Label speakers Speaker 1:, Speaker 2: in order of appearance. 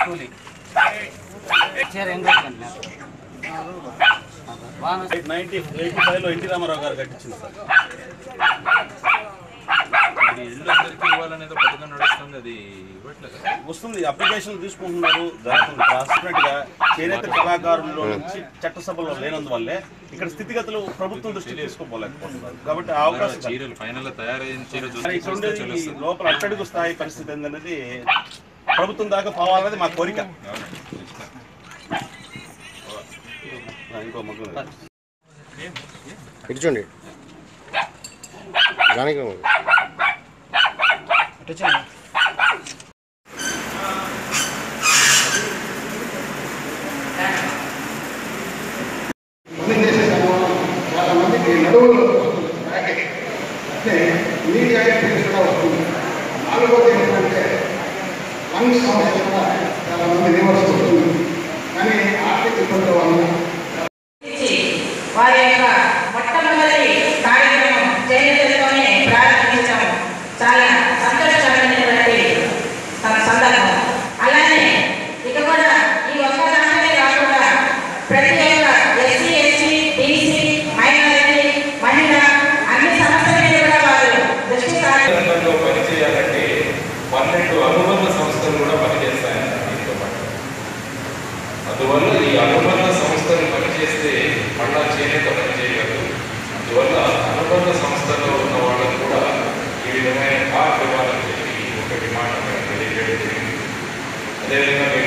Speaker 1: కూలి చీర ఎన్ని రోజులు అంటున్నారు వాన
Speaker 2: నైన్టీ ఎయిటీ ఫైవ్ లో ఎన్టీ రామారావు గారు కట్టించింది సార్
Speaker 3: ఇది ఇల్లు అందరికీ ఇవ్వాలనేది ఒక పథకం నడుస్తుంది అది ఇవ్వట్లేదు
Speaker 2: వస్తుంది అప్లికేషన్ తీసుకుంటున్నారు జరుగుతుంది ట్రాన్స్పరెంట్ గా చేనేత కళాకారుల్లో నుంచి చట్టసభలో లేనందువల్లే ఇక్కడ స్థితిగతులు ప్రభుత్వం దృష్టికి తీసుకోపోలేకపోతున్నారు కాబట్టి ఆ అవకాశం కల్పిస్తుంది.
Speaker 3: చీరలు ఫైనల్ తయారైన చీర
Speaker 2: కానీ
Speaker 3: చూస్తే
Speaker 2: ఇక్కడ ఉండేది ఈ
Speaker 3: తెలుస్తుంది
Speaker 2: లోపల అట్టడుగు స్థాయి పరిస్థితి ఏందనేది ప్రభుత్వం దాకా పోవాలనేది మా కోరిక ఆ, ఇంకో మగ్గు
Speaker 4: ఇటు చూడండి దానికి
Speaker 5: రన్నింగ్ చేసే క్రమంలో చాలా మందికి నడువులు బ్యాక్ అంటే నీటి యాక్టివిటీస్ కూడా వస్తుంది నాలుగోది ఏంటంటే లంగ్స్ సమస్య కూడా చాలా మంది రివర్స్ వస్తుంది కానీ ఆర్థిక ఇబ్బందుల వలన
Speaker 6: ఇచ్చి వారి యొక్క మొట్టమొదటి కార్యక్రమం చేనేతలతోనే ప్రారంభించాము చాలా సంతోషకరమైనటువంటి సం- సందర్భం అలానే ఇక కూడా ఈ ఒక్క దాంట్లోనే కాకుండా ప్రతి ఒక్క ఎస్సీ ఎస్టీ బీసీ మైనారిటీ మహిళ అన్ని సమస్యల మీద కూడా వారు దృష్టి సారి
Speaker 7: రంగంలో పనిచేయాలంటే పన్నెండు అనుబంధ సంస్థలు కూడా పనిచేస్తాయన్నారు దీంతో పాటు అందువల్ల ఈ అనుబంధ సంస్థలు పనిచేస్తే మళ్ళా చేనేత పనిచేయగలదు అందువల్ల అనుబంధ సంస్థల్లో ఉన్న వాళ్ళకు కూడా ఈ విధమైన కార్డు ఇవ్వాలని చెప్పి ఒక డిమాండ్ అక్కడ తెలియజేయడం జరిగింది అదేవిధంగా